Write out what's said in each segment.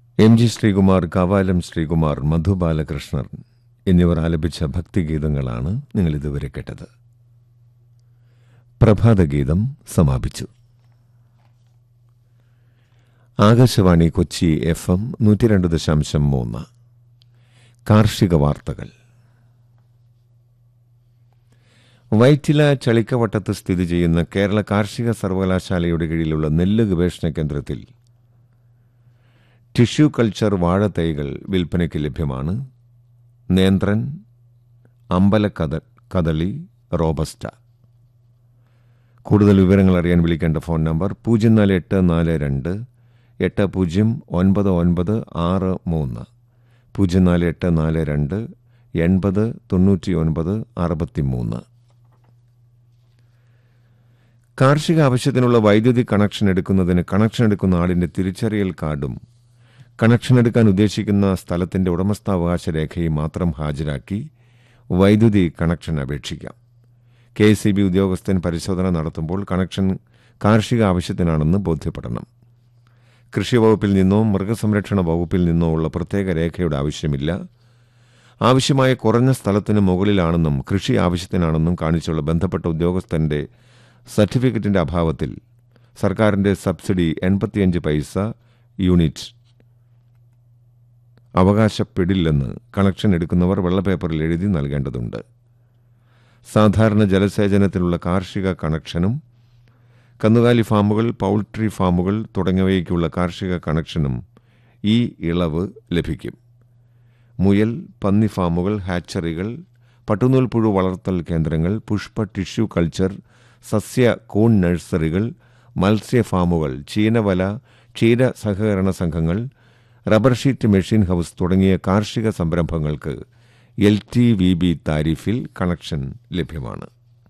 M G Sreekumar Kavalam Sreekumar Madhu Balakrishnan എന്നിവർ ആലപിച്ച ഭക്തിഗീതങ്ങളാണ് നിങ്ങൾ ഇതുവരെ കേട്ടത് പ്രഭാതഗീതം സമാപിച്ചു ആകാശവാണി കൊച്ചി എഫ് എം നൂറ്റി രണ്ട് ദശാംശം മൂന്ന് കാർഷിക വാർത്തകൾ വൈറ്റില ചളിക്കവട്ടത്ത് സ്ഥിതി ചെയ്യുന്ന കേരള കാർഷിക സർവകലാശാലയുടെ കീഴിലുള്ള നെല്ല് ഗവേഷണ കേന്ദ്രത്തിൽ ടിഷ്യൂ കൾച്ചർ വാഴത്തൈകൾ വിൽപ്പനയ്ക്ക് ലഭ്യമാണ് നേന്ത്രൻ അമ്പലക്കഥ കദളി റോബസ്റ്റ കൂടുതൽ വിവരങ്ങൾ അറിയാൻ വിളിക്കേണ്ട ഫോൺ നമ്പർ പൂജ്യം നാല് എട്ട് നാല് രണ്ട് എട്ട് പൂജ്യം ഒൻപത് ഒൻപത് ആറ് മൂന്ന് പൂജ്യം നാല് എട്ട് നാല് രണ്ട് എൺപത് തൊണ്ണൂറ്റി ഒൻപത് അറുപത്തി മൂന്ന് കാർഷിക ആവശ്യത്തിനുള്ള വൈദ്യുതി കണക്ഷൻ എടുക്കുന്നതിന് കണക്ഷൻ എടുക്കുന്ന ആളിന്റെ തിരിച്ചറിയൽ കാർഡും കണക്ഷൻ എടുക്കാൻ ഉദ്ദേശിക്കുന്ന സ്ഥലത്തിന്റെ ഉടമസ്ഥാവകാശ രേഖയും മാത്രം ഹാജരാക്കി വൈദ്യുതി കണക്ഷൻ അപേക്ഷിക്കാം കെ എസ് സി ബി ഉദ്യോഗസ്ഥൻ പരിശോധന നടത്തുമ്പോൾ കണക്ഷൻ കാർഷിക ആവശ്യത്തിനാണെന്ന് ബോധ്യപ്പെടണം കൃഷി വകുപ്പിൽ നിന്നോ മൃഗസംരക്ഷണ വകുപ്പിൽ നിന്നോ ഉള്ള പ്രത്യേക രേഖയുടെ ആവശ്യമില്ല ആവശ്യമായ കുറഞ്ഞ സ്ഥലത്തിന് മുകളിലാണെന്നും കൃഷി ആവശ്യത്തിനാണെന്നും കാണിച്ചുള്ള ബന്ധപ്പെട്ട ഉദ്യോഗസ്ഥന്റെ സർട്ടിഫിക്കറ്റിന്റെ അഭാവത്തിൽ സർക്കാരിന്റെ സബ്സിഡി എൺപത്തിയഞ്ച് പൈസ യൂണിറ്റ് അവകാശപ്പെടില്ലെന്ന് കണക്ഷൻ എടുക്കുന്നവർ വെള്ളപ്പേപ്പറിൽ എഴുതി നൽകേണ്ടതുണ്ട് സാധാരണ ജലസേചനത്തിനുള്ള കാർഷിക കണക്ഷനും കന്നുകാലി ഫാമുകൾ പൗൾട്രി ഫാമുകൾ തുടങ്ങിയവയ്ക്കുള്ള കാർഷിക കണക്ഷനും ഈ ഇളവ് ലഭിക്കും മുയൽ പന്നി ഫാമുകൾ ഹാച്ചറികൾ പട്ടുനൂൽ പുഴു വളർത്തൽ കേന്ദ്രങ്ങൾ പുഷ്പ ടിഷ്യൂ കൾച്ചർ സസ്യ കൂൺ നഴ്സറികൾ മത്സ്യ ഫാമുകൾ ചീനവല ക്ഷീര സഹകരണ സംഘങ്ങൾ റബ്ബർ ഷീറ്റ് മെഷീൻ ഹൌസ് തുടങ്ങിയ കാർഷിക സംരംഭങ്ങൾക്ക് എൽ ടി വി ബി താരിഫിൽ കണക്ഷൻ ലഭ്യമാണ്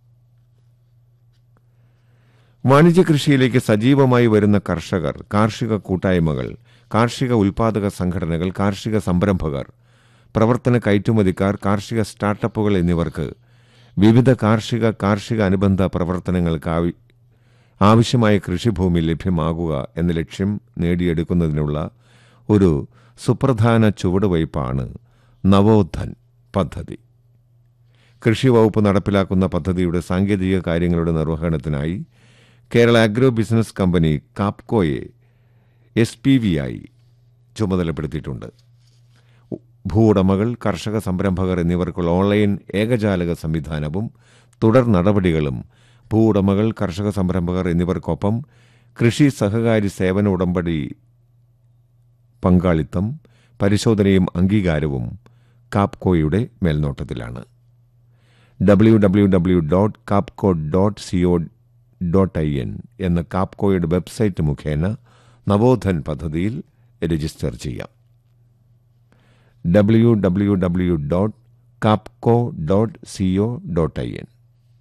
വാണിജ്യ കൃഷിയിലേക്ക് സജീവമായി വരുന്ന കർഷകർ കാർഷിക കൂട്ടായ്മകൾ കാർഷിക ഉൽപാദക സംഘടനകൾ കാർഷിക സംരംഭകർ പ്രവർത്തന കയറ്റുമതിക്കാർ കാർഷിക സ്റ്റാർട്ടപ്പുകൾ എന്നിവർക്ക് വിവിധ കാർഷിക കാർഷിക അനുബന്ധ പ്രവർത്തനങ്ങൾക്ക് ആവി- ആവശ്യമായ കൃഷിഭൂമി ലഭ്യമാകുക എന്ന ലക്ഷ്യം നേടിയെടുക്കുന്നതിനുള്ള ഒരു സുപ്രധാന ചുവടുവയ്പ്പാണ് നവോത്ഥൻ പദ്ധതി കൃഷി വകുപ്പ് നടപ്പിലാക്കുന്ന പദ്ധതിയുടെ സാങ്കേതിക കാര്യങ്ങളുടെ നിർവഹണത്തിനായി കേരള അഗ്രോ ബിസിനസ് കമ്പനി കാപ്കോയെ എസ് പി വി ആയി ചുമതലപ്പെടുത്തിയിട്ടുണ്ട് ഉ- ഭൂവുടമകൾ കർഷക സംരംഭകർ എന്നിവർക്കുള്ള ഓൺലൈൻ ഏകജാലക സംവിധാനവും തുടർ നടപടികളും ഭൂവുടമകൾ കർഷക സംരംഭകർ എന്നിവർക്കൊപ്പം കൃഷി സഹകാരി സേവന ഉടമ്പടി പങ്കാളിത്തം പരിശോധനയും അംഗീകാരവും കാപ്കോയുടെ മേൽനോട്ടത്തിലാണ് W W W dot Kapco dot C O dot I N എന്ന കാപ്കോയുടെ വെബ്സൈറ്റ് മുഖേന നവോധൻ പദ്ധതിയിൽ രജിസ്റ്റർ ചെയ്യാം W W W dot Kapco dot C O dot I N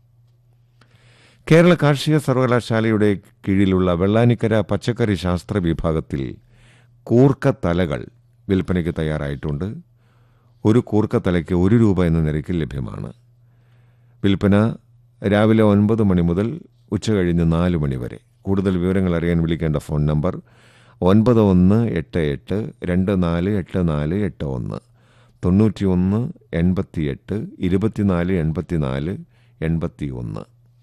Kerala കാർഷിക സർവകലാശാലയുടെ കീഴിലുള്ള വെള്ളാനിക്കര പച്ചക്കറി ശാസ്ത്ര വിഭാഗത്തിൽ കൂർക്കത്തലകൾ വിൽപ്പനയ്ക്ക് തയ്യാറായിട്ടുണ്ട് ഒരു കൂർക്കത്തലയ്ക്ക് ഒരു രൂപ എന്ന നിരക്കിൽ ലഭ്യമാണ് വിൽപ്പന രാവിലെ ഒൻപത് മണി മുതൽ ഉച്ചകഴിഞ്ഞ് നാല് മണി വരെ കൂടുതൽ വിവരങ്ങൾ അറിയാൻ വിളിക്കേണ്ട ഫോൺ നമ്പർ ഒൻപത് ഒന്ന് എട്ട് എട്ട് രണ്ട് നാല് എട്ട് നാല് എട്ട് ഒന്ന് തൊണ്ണൂറ്റി ഒന്ന് എൺപത്തി എട്ട് ഇരുപത്തിനാല് എൺപത്തിനാല് എൺപത്തി ഒന്ന്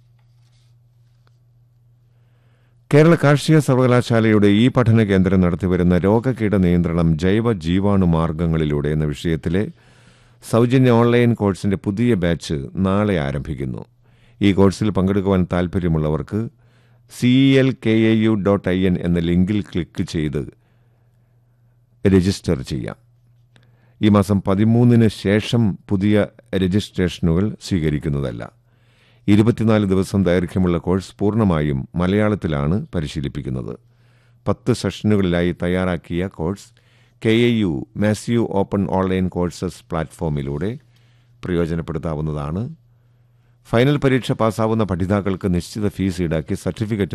കേരള കാർഷിക സർവകലാശാലയുടെ ഈ പഠന കേന്ദ്രം നടത്തിവരുന്ന രോഗകീട നിയന്ത്രണം ജൈവ ജീവാണു മാർഗങ്ങളിലൂടെ എന്ന വിഷയത്തിലെ സൗജന്യ ഓൺലൈൻ കോഴ്സിന്റെ പുതിയ ബാച്ച് നാളെ ആരംഭിക്കുന്നു ഈ കോഴ്സിൽ പങ്കെടുക്കുവാൻ താൽപ്പര്യമുള്ളവർക്ക് C L K A U dot I N എന്ന ലിങ്കിൽ ക്ലിക്ക് ചെയ്ത് രജിസ്റ്റർ ചെയ്യാം ഈ മാസം പതിമൂന്നിന് ശേഷം പുതിയ രജിസ്ട്രേഷനുകൾ സ്വീകരിക്കുന്നതല്ല ഇരുപത്തിനാല് ദിവസം ദൈർഘ്യമുള്ള കോഴ്സ് പൂർണ്ണമായും മലയാളത്തിലാണ് പരിശീലിപ്പിക്കുന്നത് പത്ത് സെഷനുകളിലായി തയ്യാറാക്കിയ course K A U massive open online courses പ്ലാറ്റ്ഫോമിലൂടെ പ്രയോജനപ്പെടുത്താവുന്നതാണ് ഫൈനൽ പരീക്ഷ പാസ്സാവുന്ന പഠിതാക്കൾക്ക് നിശ്ചിത ഫീസ് ഈടാക്കി സർട്ടിഫിക്കറ്റ്